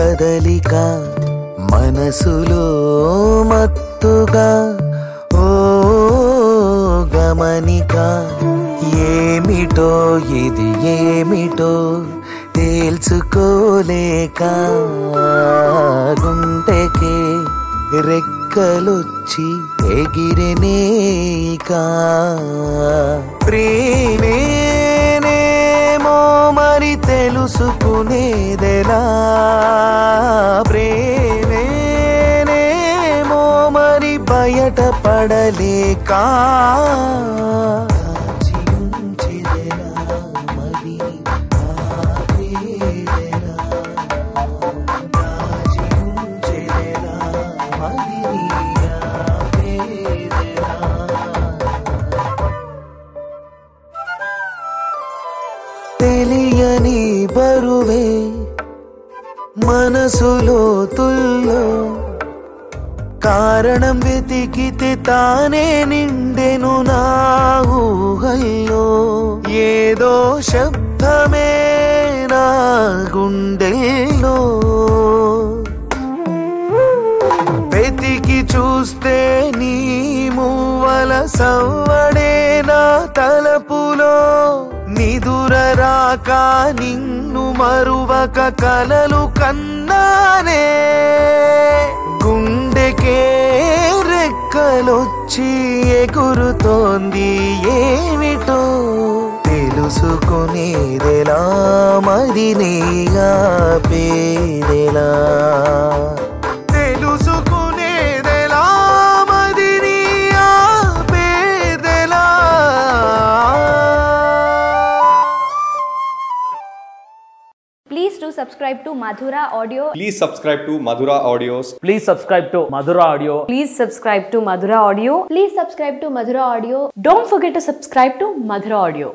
కదలిక మనసులో మత్తుగా ఓ గమనిక ఏమిటో ఇది ఏమిటో తేల్చుకోలేక గుంటెకే రెక్కలొచ్చి ఎగిరినేక ప్రేమేనేమో మరి తెలుసుకునేదెలా ప్రేమేనేమో మరి బయటపడలేక దాచి ఉంచెదెలా మరి ఆపేదెలా? దాచి ఉంచెదెలా మరి ఆపేదెలా? తెలియని బరువే మనసులో తుల్లో కారణం వెతికితే తానే నిండెను నా ఊహల్లో ఏదో శబ్దమే నా గుండెల్లో వెతికి చూస్తే నీ మూవల సవ్వడే నా తలపులో నిదుర రాక నిన్ను మరువక కలలు కన్నానే గుండెకే రెక్కలొచ్చి ఎగురుతోంది ఏమిటో తెలుసుకునేదెలా మరి నీగా పేదెలా తెలుసుకునేదెలా మరి నీ ఆపేదెలా Please do subscribe to Madhura Audio. Please subscribe to Madhura Audios. Please subscribe to Madhura Audio. Please subscribe to Madhura Audio. Please subscribe to Madhura Audio. Don't forget to subscribe to Madhura Audio.